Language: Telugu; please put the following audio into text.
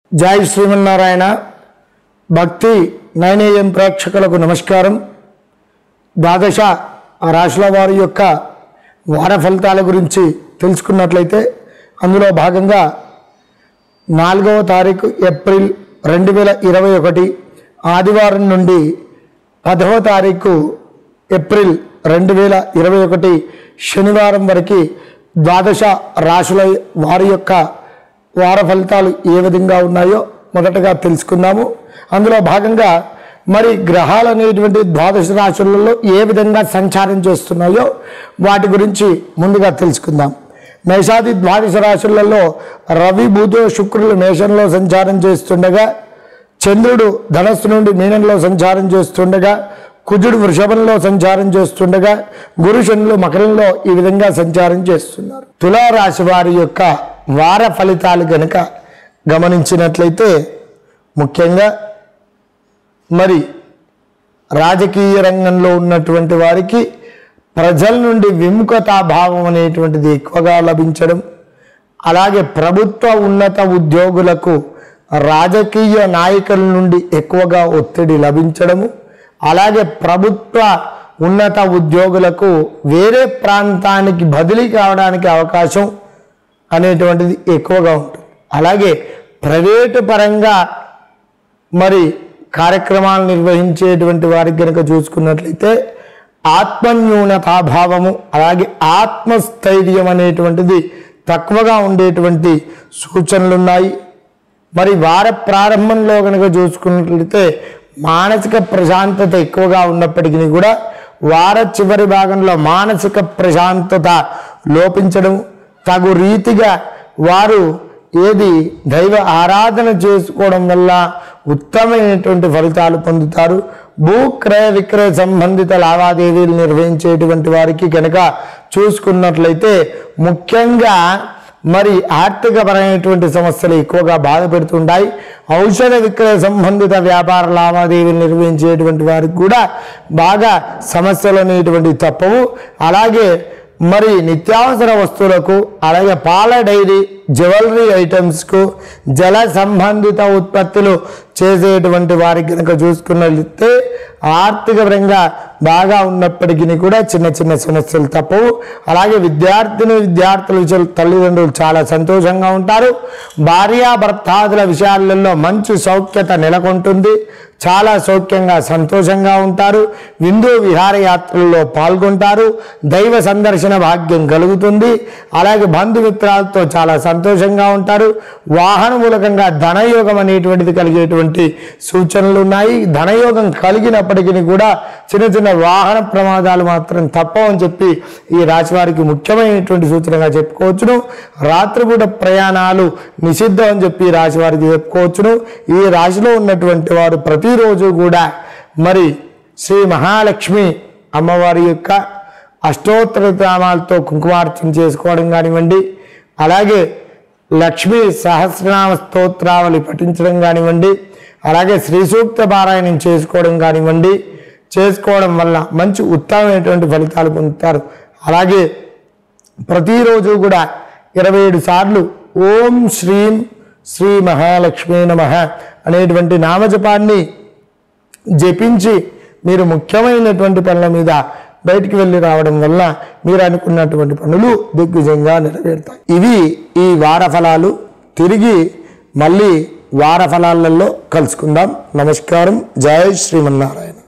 జై శ్రీమన్నారాయణ భక్తి నైనేయం ప్రేక్షకులకు నమస్కారం ద్వాదశ రాశుల వారి యొక్క వార ఫలితాల గురించి తెలుసుకున్నట్లయితే అందులో భాగంగా నాలుగవ తారీఖు ఏప్రిల్ రెండు వేల ఇరవై ఒకటి ఆదివారం నుండి పదవ తారీఖు ఏప్రిల్ రెండు వేల ఇరవై ఒకటి శనివారం వరకు ద్వాదశ రాశుల వారి యొక్క వార ఫలితాలు ఏ విధంగా ఉన్నాయో మొదటగా తెలుసుకుందాము అందులో భాగంగా మరి గ్రహాలు అనేటువంటి ద్వాదశ రాశులలో ఏ విధంగా సంచారం చేస్తున్నాయో వాటి గురించి ముందుగా తెలుసుకుందాం మేషాది ద్వాదశ రాశులలో రవి బుధ శుక్రులు మేషంలో సంచారం చేస్తుండగా చంద్రుడు ధనస్సు నుండి మీనంలో సంచారం చేస్తుండగా కుజుడు వృషభంలో సంచారం చేస్తుండగా గురు శనులు మకరంలో ఈ విధంగా సంచారం చేస్తున్నారు తులారాశి వారి యొక్క వార ఫలితాలు గనుక గమనించినట్లయితే ముఖ్యంగా మరి రాజకీయ రంగంలో ఉన్నటువంటి వారికి ప్రజల నుండి విముఖతాభావం అనేటువంటిది ఎక్కువగా లభించడం అలాగే ప్రభుత్వ ఉన్నత ఉద్యోగులకు రాజకీయ నాయకుల నుండి ఎక్కువగా ఒత్తిడి లభించడము అలాగే ప్రభుత్వ ఉన్నత ఉద్యోగులకు వేరే ప్రాంతానికి బదిలీ కావడానికి అవకాశం అనేటువంటిది ఎక్కువగా ఉంటుంది అలాగే ప్రైవేటు పరంగా మరి కార్యక్రమాలు నిర్వహించేటువంటి వారికి కనుక చూసుకున్నట్లయితే ఆత్మన్యూనతాభావము అలాగే ఆత్మస్థైర్యం అనేటువంటిది తక్కువగా ఉండేటువంటి సూచనలు ఉన్నాయి మరి వార ప్రారంభంలో కనుక చూసుకున్నట్లయితే మానసిక ప్రశాంతత ఎక్కువగా ఉన్నప్పటికీ కూడా వార చివరి భాగంలో మానసిక ప్రశాంతత లోపించడం తగు రీతిగా వారు ఏది దైవ ఆరాధన చేసుకోవడం వల్ల ఉత్తమమైనటువంటి ఫలితాలు పొందుతారు భూ క్రయ విక్రయ సంబంధిత లావాదేవీలు నిర్వహించేటువంటి వారికి కనుక చూసుకున్నట్లయితే ముఖ్యంగా మరి ఆర్థికపరమైనటువంటి సమస్యలు ఎక్కువగా బాధ పెడుతుంటాయి ఔషధ విక్రయ సంబంధిత వ్యాపార లావాదేవీలు నిర్వహించేటువంటి వారికి కూడా బాగా సమస్యలు అనేటువంటి తప్పవు అలాగే మరి నిత్యావసర వస్తువులకు అలాగే పాల డైరీ జ్యువెలరీ ఐటమ్స్కు జల సంబంధిత ఉత్పత్తులు చేసేటువంటి వారికి కనుక చూసుకున్నట్లయితే ఆర్థిక పరంగా బాగా ఉన్నప్పటికీ కూడా చిన్న చిన్న సమస్యలు తప్పవు అలాగే విద్యార్థిని విద్యార్థుల విషయాలు తల్లిదండ్రులు చాలా సంతోషంగా ఉంటారు భార్యాభర్తాదుల విషయాలలో మంచి సౌఖ్యత నెలకొంటుంది చాలా సౌఖ్యంగా సంతోషంగా ఉంటారు విందు విహారయాత్రల్లో పాల్గొంటారు దైవ సందర్శన భాగ్యం కలుగుతుంది అలాగే బంధుమిత్రాలతో చాలా సంతోషంగా ఉంటారు వాహన మూలకంగా ధనయోగం అనేటువంటిది కలిగేటువంటి సూచనలు ఉన్నాయి ధనయోగం కలిగినప్పటికీ కూడా చిన్న చిన్న వాహన ప్రమాదాలు మాత్రం తప్పవని చెప్పి ఈ రాశి వారికి ముఖ్యమైనటువంటి సూచనగా చెప్పుకోవచ్చును రాత్రిపూట ప్రయాణాలు నిషిద్ధం అని చెప్పి ఈ రాశి వారికి చెప్పుకోవచ్చును ఈ రాశిలో ఉన్నటువంటి వారు ప్రతిరోజు కూడా మరి శ్రీ మహాలక్ష్మి అమ్మవారి యొక్క అష్టోత్తర నామాలతో కుంకుమార్చన చేసుకోవడం కానివ్వండి అలాగే లక్ష్మీ సహస్రనామ స్తోత్రావళి పఠించడం కానివ్వండి అలాగే శ్రీ సూక్త పారాయణం చేసుకోవడం కానివ్వండి చేసుకోవడం వల్ల మంచి ఉత్తమమైనటువంటి ఫలితాలు పొందుతారు అలాగే ప్రతిరోజు కూడా ఇరవై ఏడు సార్లు ఓం శ్రీం శ్రీ మహాలక్ష్మీ నమ అనేటువంటి నామజపాన్ని జపించి మీరు ముఖ్యమైనటువంటి పనుల మీద బయటికి వెళ్ళి రావడం వల్ల మీరు అనుకున్నటువంటి పనులు దిగ్విజయంగా నెరవేరుతాయి ఇవి ఈ వార ఫలాలు తిరిగి మళ్ళీ వార ఫలాలలో కలుసుకుందాం నమస్కారం జై శ్రీమన్నారాయణ